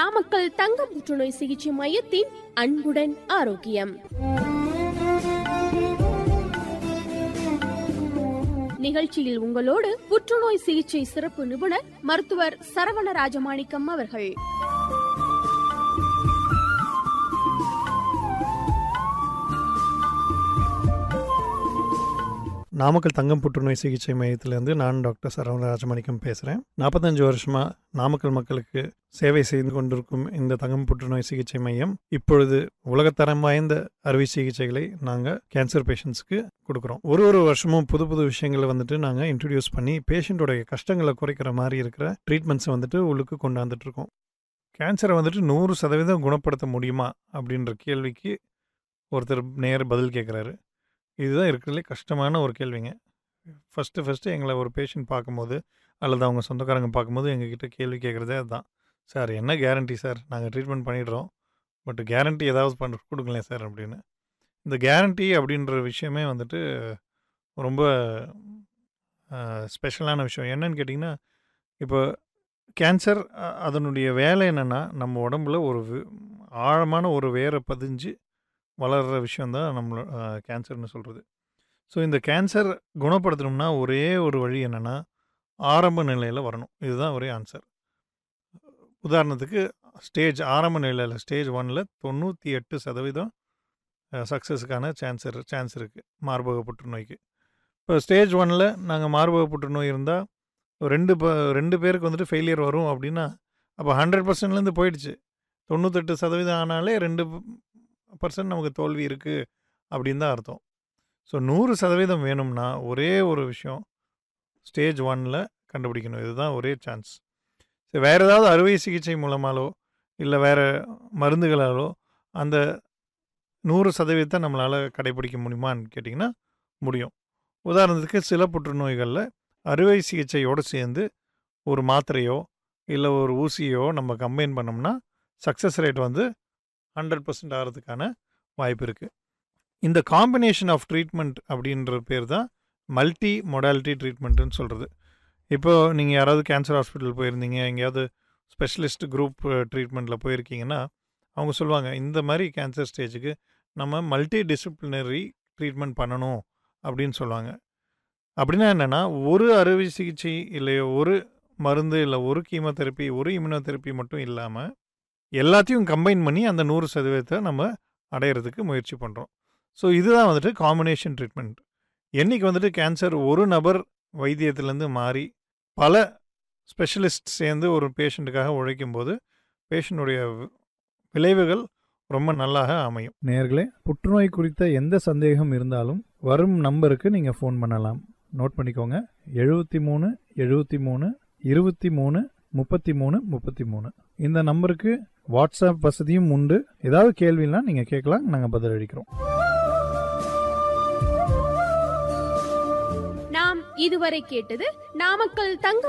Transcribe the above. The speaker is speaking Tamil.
நாமக்கல் தங்க புற்றுநோய் சிகிச்சை மையத்தின் அன்புடன் ஆரோக்கியம் நிகழ்ச்சியில் உங்களோடு புற்றுநோய் சிகிச்சை சிறப்பு நிபுணர் மருத்துவர் சரவண ராஜமாணிக்கம் அவர்கள் நாமக்கல் தங்கம் புற்றுநோய் சிகிச்சை மையத்திலேருந்து நான் டாக்டர் சரவண ராஜமாணிக்கம் பேசுகிறேன் நாற்பத்தஞ்சு வருஷமாக நாமக்கல் மக்களுக்கு சேவை செய்து கொண்டிருக்கும் இந்த தங்கம் புற்றுநோய் சிகிச்சை மையம் இப்பொழுது உலகத்தரம் வாய்ந்த அறுவை சிகிச்சைகளை நாங்கள் கேன்சர் பேஷண்ட்ஸ்க்கு கொடுக்குறோம் ஒரு ஒரு வருஷமும் புது புது விஷயங்களை வந்துட்டு நாங்கள் இன்ட்ரடியூஸ் பண்ணி பேஷண்ட்டோடைய கஷ்டங்களை குறைக்கிற மாதிரி இருக்கிற ட்ரீட்மெண்ட்ஸை வந்துட்டு உள்ளுக்கு கொண்டாந்துட்டு இருக்கோம் கேன்சரை வந்துட்டு நூறு சதவீதம் குணப்படுத்த முடியுமா அப்படின்ற கேள்விக்கு ஒருத்தர் நேர் பதில் கேட்குறாரு இதுதான் இருக்கிறதுலே கஷ்டமான ஒரு கேள்விங்க ஃபஸ்ட்டு ஃபஸ்ட்டு எங்களை ஒரு பேஷண்ட் பார்க்கும்போது அல்லது அவங்க சொந்தக்காரங்க பார்க்கும்போது எங்ககிட்ட கேள்வி கேட்குறதே அதுதான் சார் என்ன கேரண்டி சார் நாங்கள் ட்ரீட்மெண்ட் பண்ணிடுறோம் பட் கேரண்டி ஏதாவது பண்ண கொடுங்களேன் சார் அப்படின்னு இந்த கேரண்டி அப்படின்ற விஷயமே வந்துட்டு ரொம்ப ஸ்பெஷலான விஷயம் என்னன்னு கேட்டிங்கன்னா இப்போ கேன்சர் அதனுடைய வேலை என்னென்னா நம்ம உடம்புல ஒரு வி- ஆழமான ஒரு வேரை பதிஞ்சு வளர்கிற விஷயந்தான் நம்மள கேன்சர்னு சொல்கிறது ஸோ இந்த கேன்சர் குணப்படுத்தணும்னா ஒரே ஒரு வழி என்னென்னா ஆரம்ப நிலையில் வரணும் இதுதான் ஒரே ஆன்சர் உதாரணத்துக்கு ஸ்டேஜ் ஆரம்ப நிலையில் ஸ்டேஜ் ஒனில் தொண்ணூற்றி எட்டு சதவீதம் சக்ஸஸுக்கான சான்சர் சான்ஸ் இருக்குது மார்பக புற்றுநோய்க்கு இப்போ ஸ்டேஜ் ஒனில் நாங்கள் மார்பக புற்றுநோய் இருந்தால் ரெண்டு ப ரெண்டு பேருக்கு வந்துட்டு ஃபெயிலியர் வரும் அப்படின்னா அப்போ ஹண்ட்ரட் பர்சன்ட்லேருந்து போயிடுச்சு தொண்ணூத்தெட்டு சதவீதம் ஆனாலே ரெண்டு பர்சன்ட் நமக்கு தோல்வி இருக்குது அப்படின்னு தான் அர்த்தம் ஸோ நூறு சதவீதம் வேணும்னா ஒரே ஒரு விஷயம் ஸ்டேஜ் ஒனில் கண்டுபிடிக்கணும் இதுதான் ஒரே சான்ஸ் சரி வேறு ஏதாவது அறுவை சிகிச்சை மூலமாலோ இல்லை வேறு மருந்துகளாலோ அந்த நூறு சதவீதத்தை நம்மளால் கடைபிடிக்க முடியுமான்னு கேட்டிங்கன்னா முடியும் உதாரணத்துக்கு சில புற்றுநோய்களில் அறுவை சிகிச்சையோடு சேர்ந்து ஒரு மாத்திரையோ இல்லை ஒரு ஊசியோ நம்ம கம்பைன் பண்ணோம்னா சக்ஸஸ் ரேட் வந்து ஹண்ட்ரட் பர்சன்ட் ஆகிறதுக்கான வாய்ப்பு இருக்குது இந்த காம்பினேஷன் ஆஃப் ட்ரீட்மெண்ட் அப்படின்ற பேர் தான் மல்டி மொடாலிட்டி ட்ரீட்மெண்ட்டுன்னு சொல்கிறது இப்போ நீங்கள் யாராவது கேன்சர் ஹாஸ்பிட்டல் போயிருந்தீங்க எங்கேயாவது ஸ்பெஷலிஸ்ட் குரூப் ட்ரீட்மெண்ட்டில் போயிருக்கீங்கன்னா அவங்க சொல்லுவாங்க இந்த மாதிரி கேன்சர் ஸ்டேஜுக்கு நம்ம மல்டி டிசிப்ளினரி ட்ரீட்மெண்ட் பண்ணணும் அப்படின்னு சொல்லுவாங்க அப்படின்னா என்னென்னா ஒரு அறுவை சிகிச்சை இல்லை ஒரு மருந்து இல்லை ஒரு கீமோதெரப்பி ஒரு இம்யூனோதெரப்பி மட்டும் இல்லாமல் எல்லாத்தையும் கம்பைன் பண்ணி அந்த நூறு சதவீதத்தை நம்ம அடையிறதுக்கு முயற்சி பண்ணுறோம் ஸோ இதுதான் வந்துட்டு காம்பினேஷன் ட்ரீட்மெண்ட் என்னைக்கு வந்துட்டு கேன்சர் ஒரு நபர் வைத்தியத்திலேருந்து மாறி பல ஸ்பெஷலிஸ்ட் சேர்ந்து ஒரு பேஷண்ட்டுக்காக உழைக்கும் போது பேஷண்ட்டுடைய விளைவுகள் ரொம்ப நல்லாக அமையும் நேர்களே புற்றுநோய் குறித்த எந்த சந்தேகம் இருந்தாலும் வரும் நம்பருக்கு நீங்கள் ஃபோன் பண்ணலாம் நோட் பண்ணிக்கோங்க எழுபத்தி மூணு எழுபத்தி மூணு இருபத்தி மூணு முப்பத்தி மூணு முப்பத்தி மூணு இந்த நம்பருக்கு வாட்ஸ்அப் வசதியும் உண்டு ஏதாவது கேள்வினா நீங்கள் கேட்கலாம் நாங்கள் பதிலளிக்கிறோம் நாம் இதுவரை கேட்டது நாமக்கல் தங்க